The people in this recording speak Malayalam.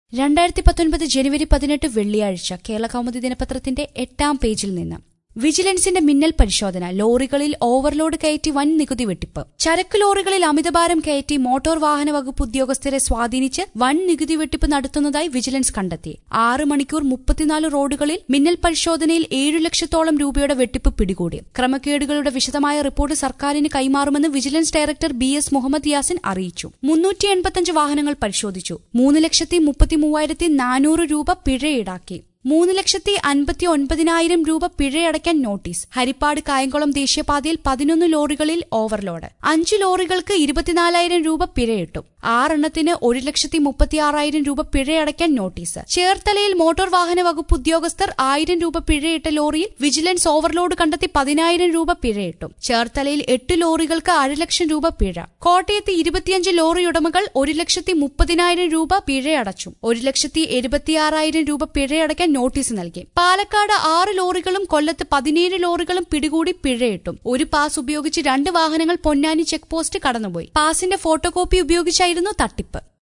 രണ്ടായിരത്തി പത്തൊൻപത് ജനുവരി പതിനെട്ട് വെള്ളിയാഴ്ച കേരള കൗമുദി ദിനപത്രത്തിന്റെ എട്ടാം പേജിൽ നിന്ന് വിജിലൻസിന്റെ മിന്നൽ പരിശോധന ലോറികളിൽ ഓവർലോഡ് കയറ്റി വൻ നികുതി വെട്ടിപ്പ് ചരക്ക് ലോറികളിൽ അമിതഭാരം കയറ്റി മോട്ടോർ വാഹന വകുപ്പ് ഉദ്യോഗസ്ഥരെ സ്വാധീനിച്ച് വൻ നികുതി വെട്ടിപ്പ് നടത്തുന്നതായി വിജിലൻസ് കണ്ടെത്തി ആറ് മണിക്കൂർ മുപ്പത്തിനാല് റോഡുകളിൽ മിന്നൽ പരിശോധനയിൽ ഏഴു ലക്ഷത്തോളം രൂപയുടെ വെട്ടിപ്പ് പിടികൂടി ക്രമക്കേടുകളുടെ വിശദമായ റിപ്പോർട്ട് സർക്കാരിന് കൈമാറുമെന്ന് vigilance director B S Muhammad Yasin അറിയിച്ചു മുന്നൂറ്റി എൺപത്തഞ്ച് വാഹനങ്ങൾ പരിശോധിച്ചു മൂന്ന് ലക്ഷത്തി മുപ്പത്തി മൂവായിരത്തി നാനൂറ് രൂപ പിഴ ഈടാക്കി മൂന്ന് ലക്ഷത്തി അൻപത്തി ഒൻപതിനായിരം രൂപ പിഴയടയ്ക്കാൻ നോട്ടീസ് ഹരിപ്പാട് കായംകുളം ദേശീയപാതയിൽ പതിനൊന്ന് ലോറികളിൽ ഓവർലോഡ് അഞ്ച് ലോറികൾക്ക് ഇരുപത്തിനാലായിരം രൂപ പിഴയിട്ടു ആറെണ്ണത്തിന് ഒരു ലക്ഷത്തി മുപ്പത്തിയാറായിരം രൂപ പിഴയടയ്ക്കാൻ നോട്ടീസ് ചേർത്തലയിൽ മോട്ടോർ വാഹന വകുപ്പ് ഉദ്യോഗസ്ഥർ ആയിരം രൂപ പിഴയിട്ട ലോറിയിൽ വിജിലൻസ് ഓവർലോഡ് കണ്ടെത്തി പതിനായിരം രൂപ പിഴയിട്ടു ചേർത്തലയിൽ എട്ട് ലോറികൾക്ക് അരലക്ഷം രൂപ പിഴ കോട്ടയത്ത് ഇരുപത്തിയഞ്ച് ലോറി ഉടമകൾ ഒരു ലക്ഷത്തി മുപ്പതിനായിരം രൂപ പിഴയടച്ചു ഒരു ലക്ഷത്തി എഴുപത്തിയാറായിരം രൂപ പിഴയടയ്ക്കാൻ നോട്ടീസ് നൽകി പാലക്കാട് ആറ് ലോറികളും കൊല്ലത്ത് പതിനേഴ് ലോറികളും പിടികൂടി പിഴയിട്ടു ഒരു പാസ് ഉപയോഗിച്ച് രണ്ട് വാഹനങ്ങൾ പൊന്നാനി ചെക്ക് പോസ്റ്റ് കടന്നുപോയി പാസിന്റെ ഫോട്ടോകോപ്പി ഉപയോഗിച്ചായിരുന്നു തട്ടിപ്പ്